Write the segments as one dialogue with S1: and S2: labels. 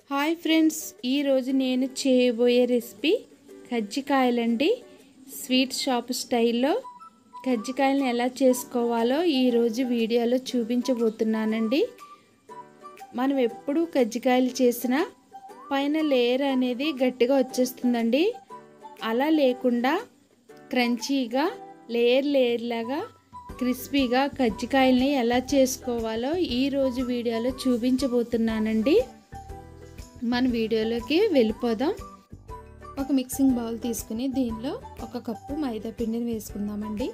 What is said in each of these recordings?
S1: hi friends ఈరోజు నేను చేయబోయే రెసిపీ కజ్జికాయలండి స్వీట్ షాప్ స్టైల్లో కజ్జికాయలను ఎలా చేసుకోవాలో ఈరోజు వీడియోలో చూపించబోతున్నానండి మనం ఎప్పుడు కజ్జికాయలు చేసినా పైన లేయర్ అనేది గట్టిగా వచ్చేస్తుందండి అలా లేకుండా క్రంచీగా లేయర్ లేయర్ లాగా క్రిస్పీగా కజ్జికాయల్ని ఎలా చేసుకోవాలో ఈరోజు వీడియోలో చూపించబోతున్నానండి మన వీడియోలోకి వెళ్ళిపోదాం ఒక మిక్సింగ్ బౌల్ తీసుకుని దీనిలో ఒక కప్పు మైదా పిండిని వేసుకుందామండి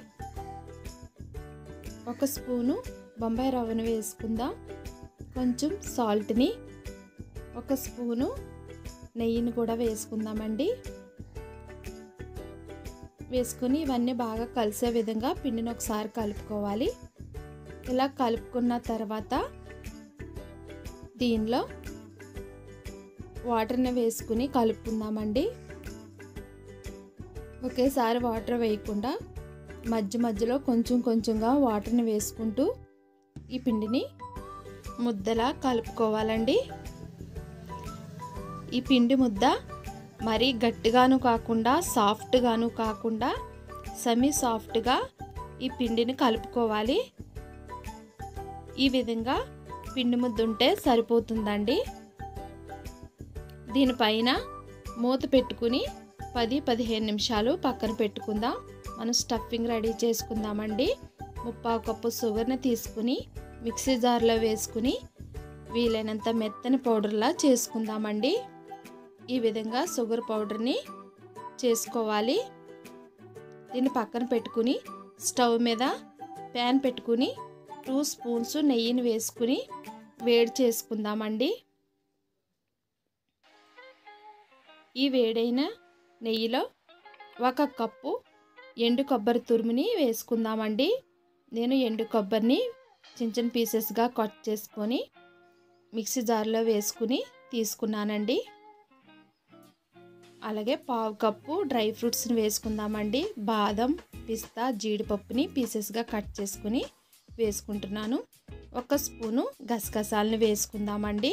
S1: ఒక స్పూను బొంబాయి రవ్వను వేసుకుందాం కొంచెం సాల్ట్ని ఒక స్పూను నెయ్యిని కూడా వేసుకుందామండి వేసుకొని ఇవన్నీ బాగా కలిసే విధంగా పిండిని ఒకసారి కలుపుకోవాలి ఇలా కలుపుకున్న తర్వాత దీనిలో వాటర్ని వేసుకుని కలుపుకుందామండి ఒకేసారి వాటర్ వేయకుండా మధ్య మధ్యలో కొంచెం కొంచెంగా వాటర్ని వేసుకుంటూ ఈ పిండిని ముద్దలా కలుపుకోవాలండి ఈ పిండి ముద్ద మరీ గట్టిగాను కాకుండా సాఫ్ట్గాను కాకుండా సెమీ సాఫ్ట్గా ఈ పిండిని కలుపుకోవాలి ఈ విధంగా పిండి ముద్ద ఉంటే సరిపోతుందండి దీనిపైన మూత పెట్టుకుని పది పదిహేను నిమిషాలు పక్కన పెట్టుకుందాం మనం స్టఫింగ్ రెడీ చేసుకుందామండి ముప్పావు కప్పు షుగర్ని తీసుకుని మిక్సీ జార్లో వేసుకుని వీలైనంత మెత్తని పౌడర్లా చేసుకుందామండి ఈ విధంగా షుగర్ పౌడర్ని చేసుకోవాలి దీన్ని పక్కన పెట్టుకుని స్టవ్ మీద ప్యాన్ పెట్టుకుని టూ స్పూన్స్ నెయ్యిని వేసుకుని వేడి చేసుకుందామండి ఈ వేడైన నెయ్యిలో ఒక కప్పు ఎండు కొబ్బరి తురుముని వేసుకుందామండి నేను ఎండు కొబ్బరిని చిన్న చిన్న పీసెస్గా కట్ చేసుకొని మిక్సీ జార్లో వేసుకుని తీసుకున్నానండి అలాగే పావు కప్పు డ్రై ఫ్రూట్స్ని వేసుకుందామండి బాదం పిస్తా జీడిపప్పుని పీసెస్గా కట్ చేసుకుని వేసుకుంటున్నాను ఒక స్పూను గసగసాలని వేసుకుందామండి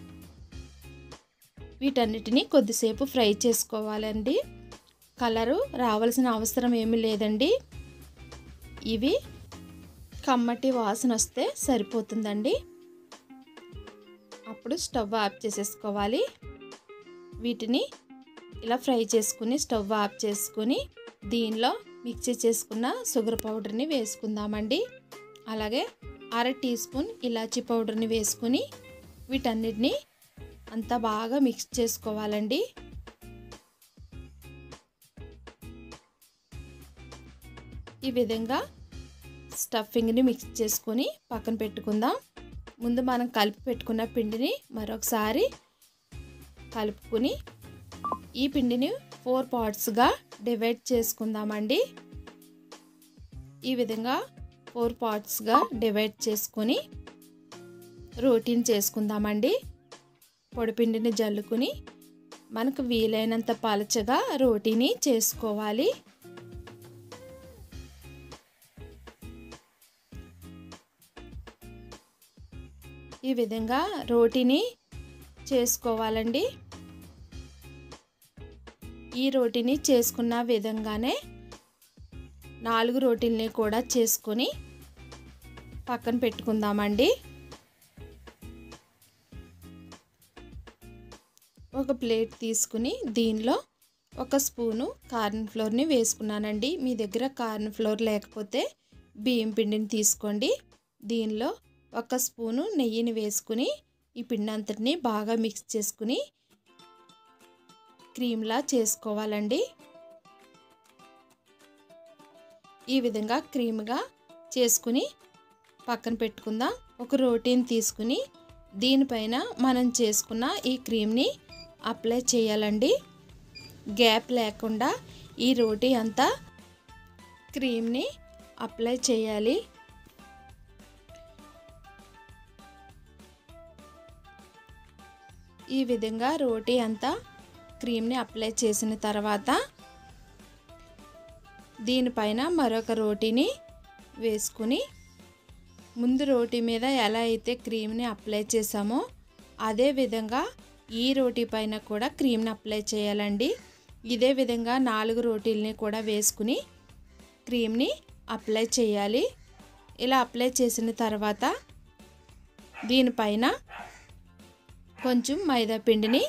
S1: వీటన్నిటిని కొద్దిసేపు ఫ్రై చేసుకోవాలండి కలరు రావాల్సిన అవసరం ఏమీ లేదండి ఇవి కమ్మటి వాసన వస్తే సరిపోతుందండి అప్పుడు స్టవ్ ఆఫ్ చేసేసుకోవాలి వీటిని ఇలా ఫ్రై చేసుకుని స్టవ్ ఆఫ్ చేసుకుని దీనిలో మిక్సీ చేసుకున్న షుగర్ పౌడర్ని వేసుకుందామండి అలాగే అర టీ స్పూన్ ఇలాచీ పౌడర్ని వేసుకుని వీటన్నిటిని అంతా బాగా మిక్స్ చేసుకోవాలండి ఈ విధంగా స్టఫింగ్ని మిక్స్ చేసుకొని పక్కన పెట్టుకుందాం ముందు మనం కలిపి పెట్టుకున్న పిండిని మరొకసారి కలుపుకుని ఈ పిండిని ఫోర్ పార్ట్స్గా డివైడ్ చేసుకుందామండి ఈ విధంగా ఫోర్ పార్ట్స్గా డివైడ్ చేసుకొని రోటీని చేసుకుందామండి పొడిపిండిని జల్లుకుని మనకు వీలైనంత పలచగా రోటీని చేసుకోవాలి ఈ విధంగా రోటీని చేసుకోవాలండి ఈ రోటీని చేసుకున్న విధంగానే నాలుగు రోటీల్ని కూడా చేసుకొని పక్కన పెట్టుకుందామండి ఒక ప్లేట్ తీసుకుని దీనిలో ఒక స్పూను కార్న్ ఫ్లోర్ని వేసుకున్నానండి మీ దగ్గర కార్న్ ఫ్లోర్ లేకపోతే బియ్యం పిండిని తీసుకోండి దీనిలో ఒక స్పూను నెయ్యిని వేసుకుని ఈ పిండి అంతటిని బాగా మిక్స్ చేసుకుని క్రీమ్లా చేసుకోవాలండి ఈ విధంగా క్రీమ్గా చేసుకుని పక్కన పెట్టుకుందాం ఒక రోటీని తీసుకుని దీనిపైన మనం చేసుకున్న ఈ క్రీమ్ని అప్లై చేయాలండి గ్యాప్ లేకుండా ఈ రోటీ అంతా క్రీమ్ని అప్లై చేయాలి ఈ విధంగా రోటీ అంతా క్రీమ్ని అప్లై చేసిన తర్వాత దీనిపైన మరొక రోటీని వేసుకుని ముందు రోటీ మీద ఎలా అయితే క్రీమ్ని అప్లై చేసామో అదే విధంగా ఈ రోటీ పైన కూడా క్రీమ్ని అప్లై చేయాలండి ఇదే విధంగా నాలుగు రోటీల్ని కూడా వేసుకుని క్రీమ్ని అప్లై చేయాలి ఇలా అప్లై చేసిన తర్వాత దీనిపైన కొంచెం మైదా పిండిని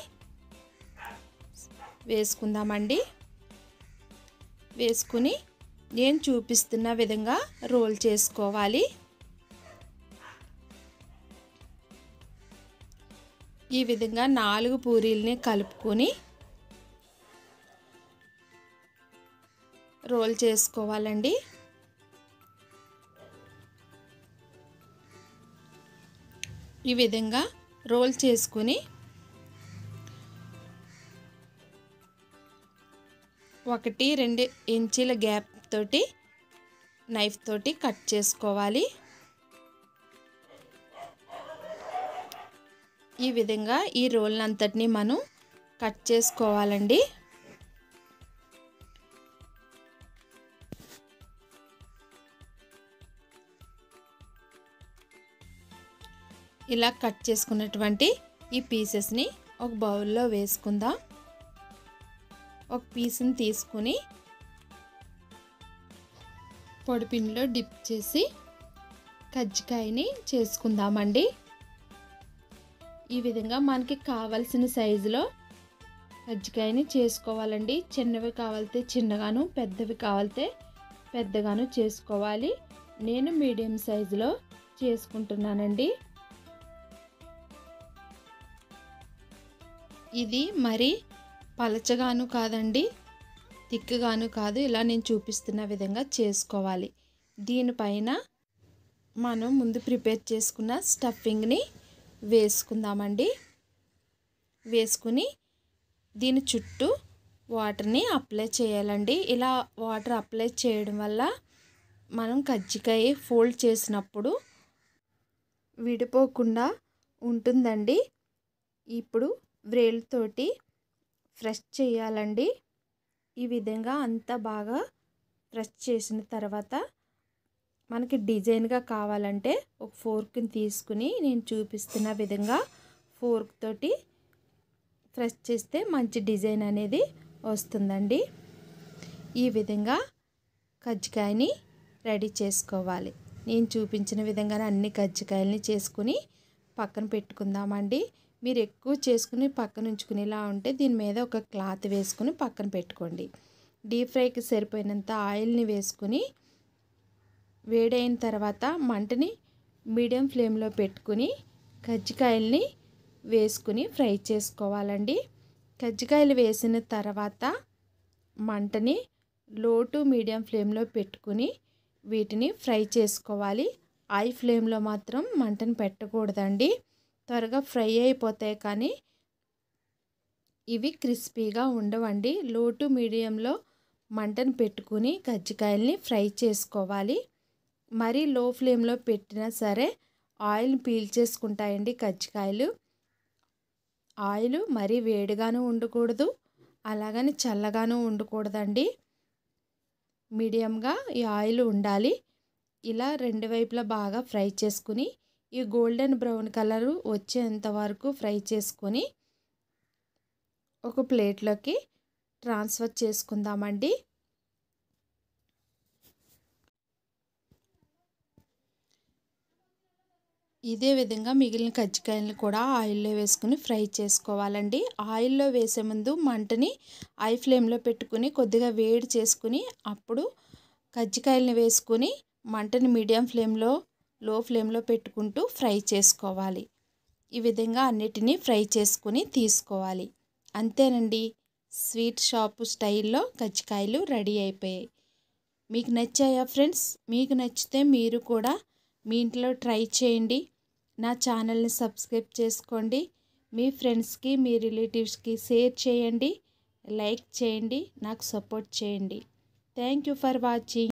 S1: వేసుకుందామండి వేసుకుని నేను చూపిస్తున్న విధంగా రోల్ చేసుకోవాలి ఈ విధంగా నాలుగు పూరీల్ని కలుపుకొని రోల్ చేసుకోవాలండి ఈ విధంగా రోల్ చేసుకుని ఒకటి రెండు ఇంచీల గ్యాప్ తోటి నైఫ్ తోటి కట్ చేసుకోవాలి ఈ విధంగా ఈ రోల్ అంతటిని మనం కట్ చేసుకోవాలండి ఇలా కట్ చేసుకున్నటువంటి ఈ పీసెస్ని ఒక బౌల్లో వేసుకుందాం ఒక పీస్ని తీసుకుని పొడిపిండిలో డిప్ చేసి కజ్జికాయని చేసుకుందామండి ఈ విధంగా మనకి కావలసిన సైజులో కజ్జికాయని చేసుకోవాలండి చిన్నవి కావాలితే చిన్నగాను పెద్దవి కావాలితే పెద్దగాను చేసుకోవాలి నేను మీడియం సైజులో చేసుకుంటున్నానండి ఇది మరి పలచగాను కాదండి తిక్కుగాను కాదు ఇలా నేను చూపిస్తున్న విధంగా చేసుకోవాలి దీనిపైన మనం ముందు ప్రిపేర్ చేసుకున్న స్టఫింగ్ని వేసుకుందామండి వేసుకుని దీని చుట్టూ వాటర్ని అప్లై చేయాలండి ఇలా వాటర్ అప్లై చేయడం వల్ల మనం కజ్జికాయ ఫోల్డ్ చేసినప్పుడు విడిపోకుండా ఉంటుందండి ఇప్పుడు వ్రేలుతోటి ఫ్రెష్ చేయాలండి ఈ విధంగా అంతా బాగా ఫ్రెష్ చేసిన తర్వాత మనకి డిజైన్గా కావాలంటే ఒక ఫోర్క్ని తీసుకుని నేను చూపిస్తున్న విధంగా ఫోర్క్ తోటి ఫ్రెష్ చేస్తే మంచి డిజైన్ అనేది వస్తుందండి ఈ విధంగా కజ్జికాయని రెడీ చేసుకోవాలి నేను చూపించిన విధంగానే అన్ని కజ్జికాయలని చేసుకుని పక్కన పెట్టుకుందామండి మీరు ఎక్కువ చేసుకుని పక్కన ఉంచుకునేలా ఉంటే దీని మీద ఒక క్లాత్ వేసుకుని పక్కన పెట్టుకోండి డీప్ ఫ్రైకి సరిపోయినంత ఆయిల్ని వేసుకుని వేడైన తర్వాత మంటని మీడియం ఫ్లేమ్లో పెట్టుకుని కజ్జికాయల్ని వేసుకుని ఫ్రై చేసుకోవాలండి కజ్జికాయలు వేసిన తర్వాత మంటని లో టు మీడియం ఫ్లేమ్లో పెట్టుకుని వీటిని ఫ్రై చేసుకోవాలి హై ఫ్లేమ్లో మాత్రం మంటను పెట్టకూడదండి త్వరగా ఫ్రై అయిపోతాయి కానీ ఇవి క్రిస్పీగా ఉండవండి లో టు మీడియంలో మంటను పెట్టుకుని కజ్జికాయల్ని ఫ్రై చేసుకోవాలి మరీ లో ఫ్లేమ్లో పెట్టినా సరే ఆయిల్ పీల్చేసుకుంటాయండి కజ్జికాయలు ఆయిల్ మరీ వేడిగాను ఉండకూడదు అలాగని చల్లగాను ఉండకూడదండి మీడియంగా ఈ ఆయిల్ ఉండాలి ఇలా రెండు వైపులా బాగా ఫ్రై చేసుకుని ఈ గోల్డెన్ బ్రౌన్ కలరు వచ్చేంత వరకు ఫ్రై చేసుకొని ఒక ప్లేట్లోకి ట్రాన్స్ఫర్ చేసుకుందామండి ఇదే విధంగా మిగిలిన కజ్జికాయలను కూడా ఆయిల్లో వేసుకుని ఫ్రై చేసుకోవాలండి ఆయిల్లో వేసే ముందు మంటని హై ఫ్లేమ్లో పెట్టుకుని కొద్దిగా వేడి చేసుకుని అప్పుడు కజ్జికాయలను వేసుకుని మంటని మీడియం ఫ్లేమ్లో లో ఫ్లేమ్లో పెట్టుకుంటూ ఫ్రై చేసుకోవాలి ఈ విధంగా అన్నిటినీ ఫ్రై చేసుకుని తీసుకోవాలి అంతేనండి స్వీట్ షాపు స్టైల్లో కజ్జికాయలు రెడీ అయిపోయాయి మీకు నచ్చాయా ఫ్రెండ్స్ మీకు నచ్చితే మీరు కూడా మీ ఇంట్లో ట్రై చేయండి నా ఛానల్ని సబ్స్క్రైబ్ చేసుకోండి మీ ఫ్రెండ్స్కి మీ రిలేటివ్స్కి షేర్ చేయండి లైక్ చేయండి నాకు సపోర్ట్ చేయండి థ్యాంక్ యూ ఫర్ వాచింగ్